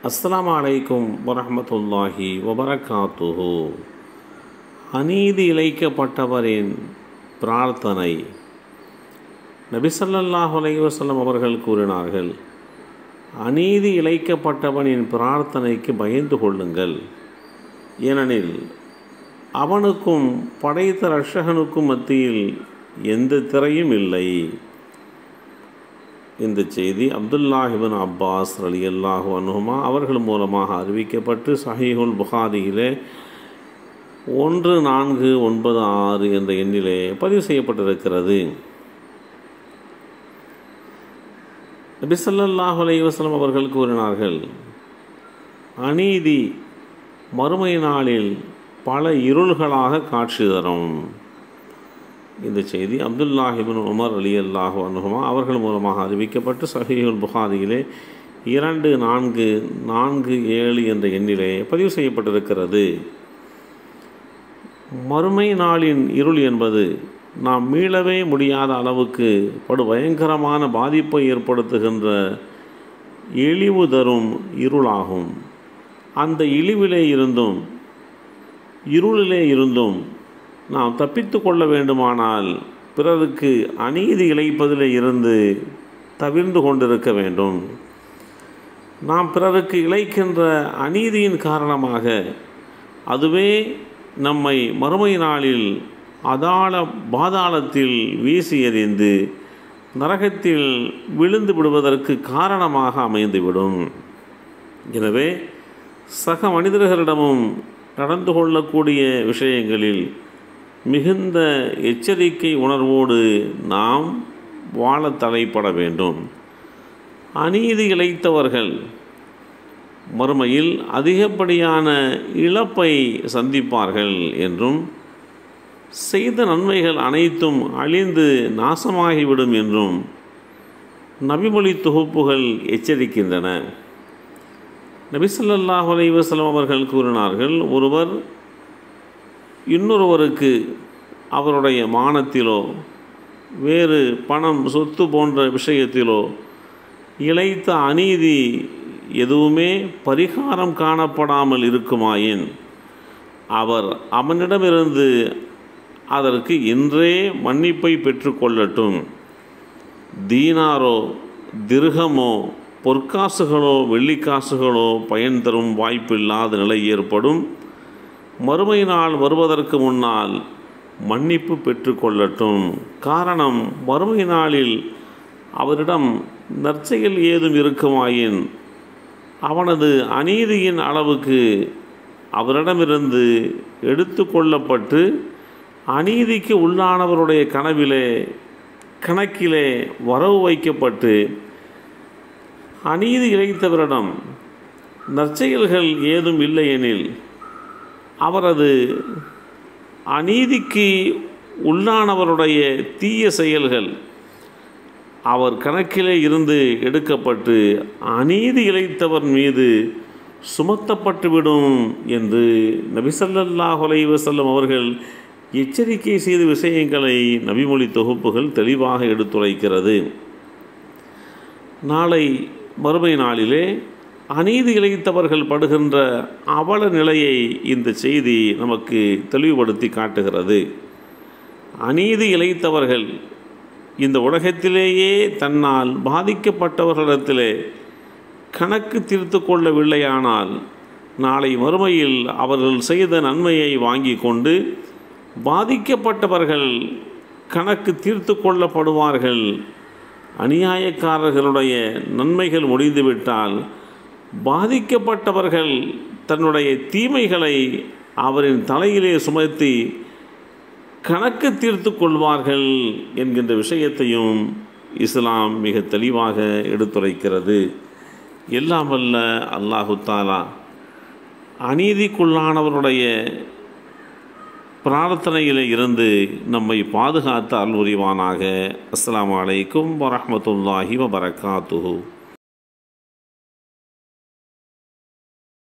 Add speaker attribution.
Speaker 1: அஸ்ஸலாமு அலைக்கும் வரஹ்மத்துல்லாஹி வபரகாத்துஹு அநீதி இழைக்கப்பட்டவரின் பிரார்த்தனை நபிசல்லாஹு அலைஹி வஸல்லம் அவர்கள் கூறினார்கள் அநீதி இழைக்கப்பட்டவனின் பிரார்த்தனைக்கு பயந்து கொள்ளுங்கள் ஏனெனில் அவனுக்கும் படைத்த ரஷகனுக்கும் மத்தியில் எந்த திரையும் இல்லை இந்த செய்தி அப்துல்லாஹிபின் அப்பாஸ் அலி அல்லாஹு அனுகுமா அவர்கள் மூலமாக அறிவிக்கப்பட்டு சஹீஹுல் புகாரியிலே ஒன்று நான்கு ஒன்பது ஆறு என்ற எண்ணிலே பதிவு செய்யப்பட்டிருக்கிறது நபிசல்லாஹு அலைவசலம் அவர்கள் கூறினார்கள் அநீதி மறுமை நாளில் பல இருள்களாக காட்சி தரும் இந்த செய்தி அப்துல்லாஹிபின் உமர் அலி அல்லாஹு அனுகுமா அவர்கள் மூலமாக அறிவிக்கப்பட்டு சஹீஹுல் புகாரியிலே இரண்டு நான்கு நான்கு ஏழு என்ற எண்ணிலே பதிவு செய்யப்பட்டிருக்கிறது மறுமை நாளின் இருள் என்பது நாம் மீளவே முடியாத அளவுக்கு படு பயங்கரமான பாதிப்பை ஏற்படுத்துகின்ற இழிவு தரும் இருளாகும் அந்த இழிவிலே இருந்தும் இருளிலே இருந்தும் நாம் தப்பித்து கொள்ள வேண்டுமானால் பிறருக்கு அநீதி இழைப்பதில் இருந்து தவிர்ந்து கொண்டிருக்க வேண்டும் நாம் பிறருக்கு இழைக்கின்ற அநீதியின் காரணமாக அதுவே நம்மை மறுமை நாளில் அதாள பாதாளத்தில் வீசி எறிந்து நரகத்தில் விழுந்து விடுவதற்கு காரணமாக அமைந்துவிடும் எனவே சக மனிதர்களிடமும் நடந்து கொள்ளக்கூடிய விஷயங்களில் மிகுந்த எச்சரிக்கை உணர்வோடு நாம் வாழ தலைப்பட வேண்டும் அநீதி இழைத்தவர்கள் மறுமையில் அதிகப்படியான இழப்பை சந்திப்பார்கள் என்றும் செய்த நன்மைகள் அனைத்தும் அழிந்து நாசமாகிவிடும் என்றும் நபிமொழி தொகுப்புகள் எச்சரிக்கின்றன நபிசல்லாஹ் அலைவசலம் அவர்கள் கூறினார்கள் ஒருவர் இன்னொருவருக்கு அவருடைய மானத்திலோ வேறு பணம் சொத்து போன்ற விஷயத்திலோ இழைத்த அநீதி எதுவுமே பரிகாரம் காணப்படாமல் இருக்குமாயின் அவர் அவனிடமிருந்து அதற்கு இன்றே மன்னிப்பை பெற்றுக்கொள்ளட்டும் தீனாரோ திருகமோ பொற்காசுகளோ வெள்ளிக்காசுகளோ பயன் தரும் வாய்ப்பில்லாத நிலை ஏற்படும் மறுமை நாள் வருவதற்கு முன்னால் மன்னிப்பு பெற்றுக்கொள்ளட்டும் காரணம் மறுமை நாளில் அவரிடம் நற்செயல் ஏதும் இருக்குமாயின் அவனது அநீதியின் அளவுக்கு அவரிடமிருந்து எடுத்து கொள்ளப்பட்டு அநீதிக்கு உள்ளானவருடைய கனவிலே கணக்கிலே வரவு வைக்கப்பட்டு அநீதி இழைத்தவரிடம் நற்செயல்கள் ஏதும் இல்லையெனில் அவரது அநீதிக்கு உள்ளானவருடைய தீய செயல்கள் அவர் கணக்கிலே இருந்து எடுக்கப்பட்டு அநீதி இழைத்தவர் மீது சுமத்தப்பட்டுவிடும் என்று நபிசல்லாஹ் வசல்லம் அவர்கள் எச்சரிக்கை செய்த விஷயங்களை நபிமொழி தொகுப்புகள் தெளிவாக எடுத்துரைக்கிறது நாளை மறுமை நாளிலே அநீதி இழைத்தவர்கள் படுகின்ற அவல நிலையை இந்த செய்தி நமக்கு தெளிவுபடுத்தி காட்டுகிறது அநீதி இழைத்தவர்கள் இந்த உலகத்திலேயே தன்னால் பாதிக்கப்பட்டவர்களிடத்திலே கணக்கு தீர்த்து கொள்ளவில்லையானால் நாளை மறுமையில் அவர்கள் செய்த நன்மையை வாங்கி கொண்டு பாதிக்கப்பட்டவர்கள் கணக்கு தீர்த்து கொள்ளப்படுவார்கள் அநியாயக்காரர்களுடைய நன்மைகள் முடிந்துவிட்டால் பாதிக்கப்பட்டவர்கள் தன்னுடைய தீமைகளை அவரின் தலையிலே சுமத்தி கணக்கு தீர்த்து கொள்வார்கள் என்கின்ற விஷயத்தையும் இஸ்லாம் மிக தெளிவாக எடுத்துரைக்கிறது எல்லாம் வல்ல அல்லாஹு தாலா அநீதிக்குள்ளானவருடைய பிரார்த்தனையில் இருந்து நம்மை பாதுகாத்து அருள் புரிவானாக அஸ்லாம் வலைக்கும் வரமத்துல்லாஹி வபரகாத்துஹூ